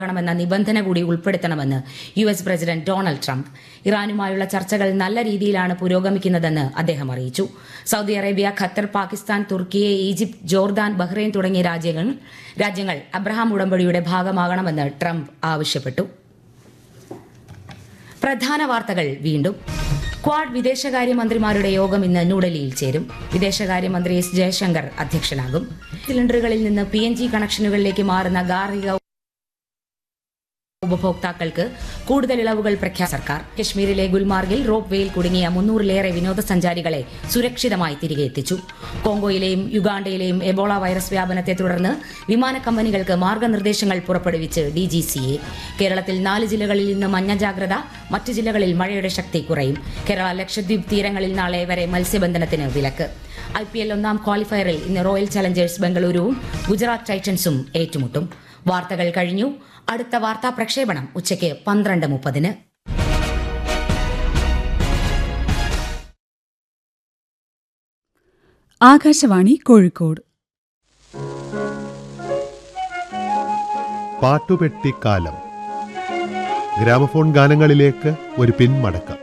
ണമെന്ന നിബന്ധന കൂടി ഉൾപ്പെടുത്തണമെന്ന് U S president Donald Trump ഇറാനുമായുള്ള ചർച്ചകൾ നല്ല രീതിയിലാണ് പുരോഗമിക്കുന്നതെന്ന് അദ്ദേഹം അറിയിച്ചു Saudi Arabia Qatar Pakistan Turkiye Egypt Jordan Bahrain തുടങ്ങിയ രാജ്യങ്ങൾ രാജ്യങ്ങൾ അബ്രഹാം ഉടമ്പടിയുടെ ഭാഗമാകണമെന്ന് ട്രംപ് ആവശ്യപ്പെട്ടു പ്രധാന വാർത്തകൾ വീണ്ടും ക്വാഡ് വിദേശകാര്യമന്ത്രിമാരുടെ യോഗം ഇന്ന് ന്യൂഡൽഹിയിൽ ചേരും വിദേശകാര്യമന്ത്രി എസ് ജയശങ്കർ അധ്യക്ഷനാകും സിലിണ്ടറുകളിൽ നിന്ന് പി എൻ ജി കണക്ഷനുകളിലേക്ക് മാറുന്ന ഗാർഹിക ഉപഭോക്താക്കൾക്ക് കൂടുതൽ ഇളവുകൾ പ്രഖ്യാ സർക്കാർ കശ്മീരിലെ ഗുൽമാർഗിൽ റോപ്പ് വേയിൽ കുടുങ്ങിയ മുന്നൂറിലേറെ വിനോദസഞ്ചാരികളെ സുരക്ഷിതമായി തിരികെ എത്തിച്ചു കോങ്കോയിലെയും യുഗാണ്ടയിലെയും എബോള വൈറസ് വ്യാപനത്തെ തുടർന്ന് വിമാന കമ്പനികൾക്ക് മാർഗനിർദ്ദേശങ്ങൾ പുറപ്പെടുവിച്ച് ഡി ജി സി എ കേരളത്തിൽ നാല് ജില്ലകളിൽ ഇന്ന് മഞ്ഞ ജാഗ്രത മറ്റ് ജില്ലകളിൽ മഴയുടെ ശക്തി കുറയും കേരള ലക്ഷദ്വീപ് തീരങ്ങളിൽ നാളെ വരെ മത്സ്യബന്ധനത്തിന് വിലക്ക് ഐ പി എൽ ഒന്നാം ക്വാളിഫയറിൽ ഇന്ന് റോയൽ ചലഞ്ചേഴ്സ് ബംഗളൂരുവും ഗുജറാത്ത് ടൈറ്റൻസും ഏറ്റുമുട്ടും വാർത്തകൾ കഴിഞ്ഞു അടുത്ത വാർത്താ പ്രക്ഷേപണം ഉച്ചയ്ക്ക് പന്ത്രണ്ട് മുപ്പതിന് ആകാശവാണി കോഴിക്കോട് പാട്ടുപെട്ടിക്കാലം ഗ്രാമഫോൺ ഗാനങ്ങളിലേക്ക് ഒരു പിന്മടക്കം